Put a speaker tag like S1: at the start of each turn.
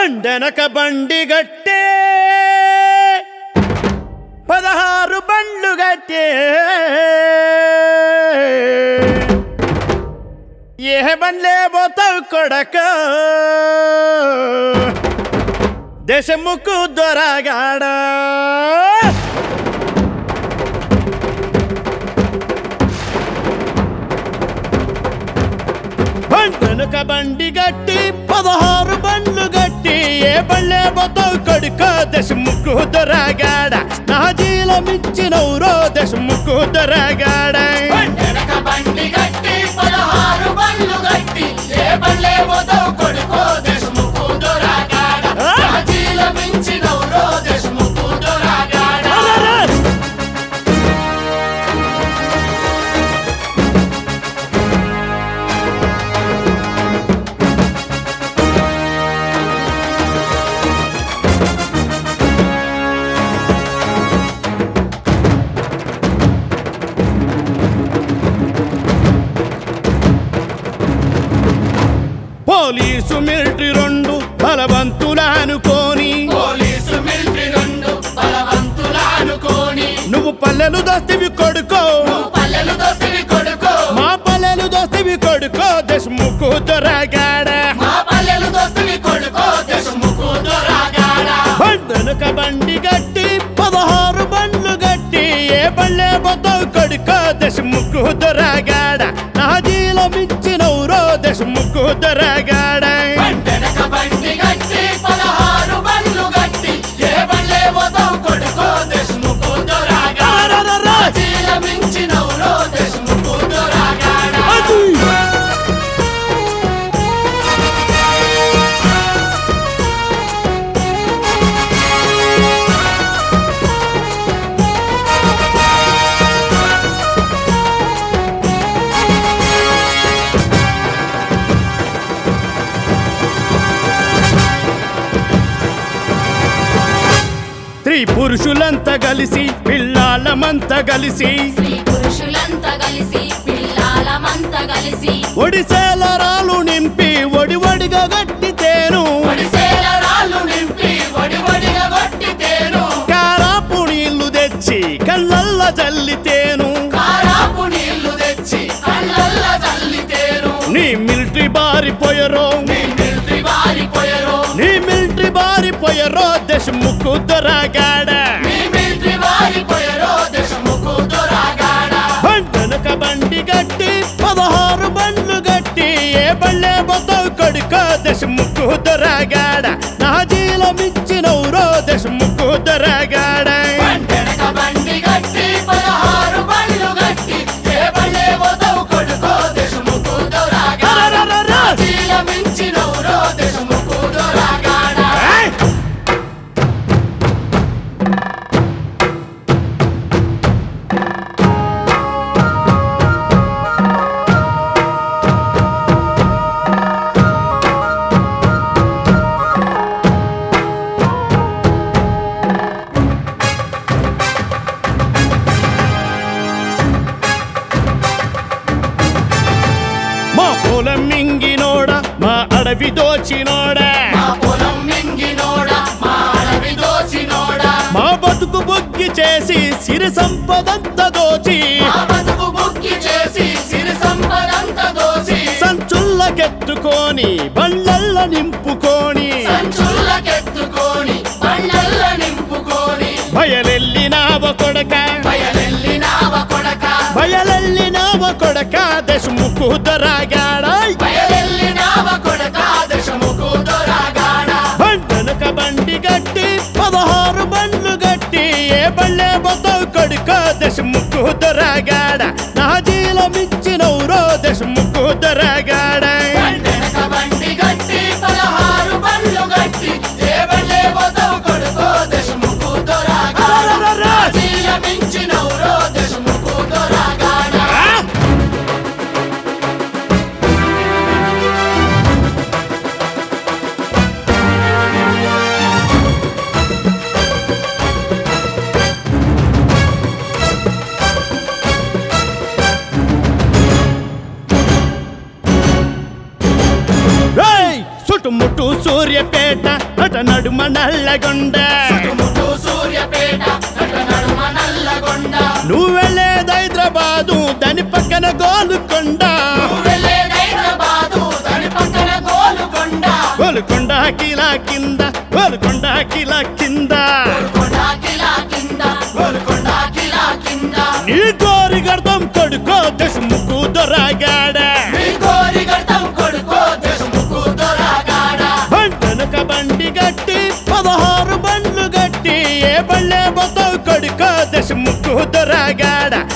S1: బండెనక బండి గట్టే పదహారు బండ్లు గట్టే ఏ బండ్లే పోతావు కొడక దేశముకు దొరగాడా బండెనక బండి గట్టి పదహారు బండ్లు గట్టి ఏ బళ్ళే పోతావు కొడుక దశముక్కు దొరగాడ నా జీలమిచ్చినవురో దశముక్కు దొరగాడ
S2: వెనక బండి గట్టి పదహారు బండ్లు గట్టి ఏ బండ్లే పోతావు కొడుకో దేశముఖు దొరగాడ రాజీల మించినవురో దేశముఖు దొరగాడ
S1: పోలీసు మిలిటరీ రెండు బలవంతుల అనుకోని
S2: పోలీసు మిలిటరీ రెండు బలవంతుల అనుకోని
S1: నువ్వు పల్లెలు దోస్తివి కొడుకో
S2: నువ్వు పల్లెలు దోసివి కొడుకో
S1: మా పల్లెలు దోస్తివి కొడుకో దశముక్కు దొరగాడ
S2: మా పల్లెలు దోసివి కొడుకో దేశముఖు దొరగాడ
S1: బండెనక బండి గట్టి పదహారు బండ్లు గట్టి ఏ బళ్ళే పోతావు కొడుక దశముక్కు దొరగాడ నా జీలమిచ్చినవురో దశముక్కు దొరగాడ
S2: వెనక బండి గట్టి పదహారు బండ్లు గట్టి ఏ బండ్లే పోతావు కొడుకో దేశముఖు దొరగాడ రాజీల మించినవురో దేశముఖు దొరగాడ
S1: అది స్త్రీ పురుషులంతా కలిసి పిల్లాళ్ళమంతా కలిసి
S3: స్త్రీ పురుషులంతా కలిసి పిల్లాలమంతా కలిసి
S1: ఒడిసేల రాళ్ళు నింపి ఒడి ఒడిగా గట్టితేను
S2: ఒడిసేల రాళ్ళు నింపి వడి వడిగా కొట్టితేను
S1: కారాపు నీళ్లు తెచ్చి కళ్ళల్ల జల్లితేను
S2: కారాపు నీళ్లు తెచ్చి కళ్ళల్ల చల్లితేను
S1: నీ మిలిటరీ బారిపోయరో
S2: నీ మిలిటరీ వారిపోయరు
S1: నీ మిలిటరీ బారిపోయరో దశముక్కు దొరగాడ
S2: నీ మిలిటరీ వారిపోయరు దేశముఖు దొరగాడ
S1: బండనక బండి గట్టి పదహారు బండ్లు గట్టి ఏ బళ్ళే పోతావు కొడుక దశముక్కు దొరగాడ నా జీలమిచ్చినవురో దశముక్కు దొరగాడ
S2: వెనక బండి గట్టి పదహారు బండ్లు గట్టి ఏ బండ్లే పోతావు కొడుకో దేశముఖు దొరగాడ చీల మించినవురో దేశముఖు దొరగాడ
S1: ఏయ్! మా పొలం మింగినోడ మా అడవి దోచినోడ
S2: మా పొలం మింగినోడా మా అడవి దోసినోడా
S1: మా బతుకు బొగ్గి చేసి సిరి సంపదంత దోచి
S2: మా బతుకు బుక్కి చేసి సిరి సంపదంత దోసి
S1: సంచుల్లకెత్తుకొని బండ్లల్ల నింపుకొని
S2: సంచుల్లకెత్తుకొని బండల్ల నింపుకొని
S1: బయలెల్లినావ కొడక
S2: బయలెల్లినావ కొడక
S1: బయలెల్లినావ కొడక దశముకు దొరగాడ
S2: బయలెల్లినావ కొడక దశముకు దొరగాడ
S1: బండనక బండి గట్టి పదహారు బండ్లు గట్టి ఏ బళ్ళే పోతావు కొడుక దశముకు దొరగాడ నా జీలమిచ్చినవురో దశముకు దొరగాడ
S2: వెనక బండి గట్టి పదహారు బండ్లు గట్టి ఏ బండ్లే పోతావు కొడుకో దశముకు దొరగాడ చీల మించినవురో దశముకు దొరగాడ
S1: ఆ నడుమ నల్లగొండ
S2: ముట్టు సూర్యపేట నట నడుమ నల్లగొండ
S1: నువ్వు వెళ్ళేది హైదరాబాదు దాని పక్కన గోలుకొండ
S2: వెళ్ళేది హైదరాబాదు దాని పక్కన గోలుకొండ
S1: గోలుకొండ కిలా కింద గోలుకొండ కిలా కింద
S2: గోల్కొండ కిలా కింద గోల్కొండ కిలా కింద
S1: నీ గోరి గర్దం కొడుకో దశముకు దొరగాడ
S2: మీ కోరి గడ్డం కొడుకో దేశముకు దొరగాడ
S1: బంటనుక బండి గట్టి పదహారు బండ్లు గట్టి ఏ బళ్ళే మొత్తం కొడుకో దశముకు దొరగాడ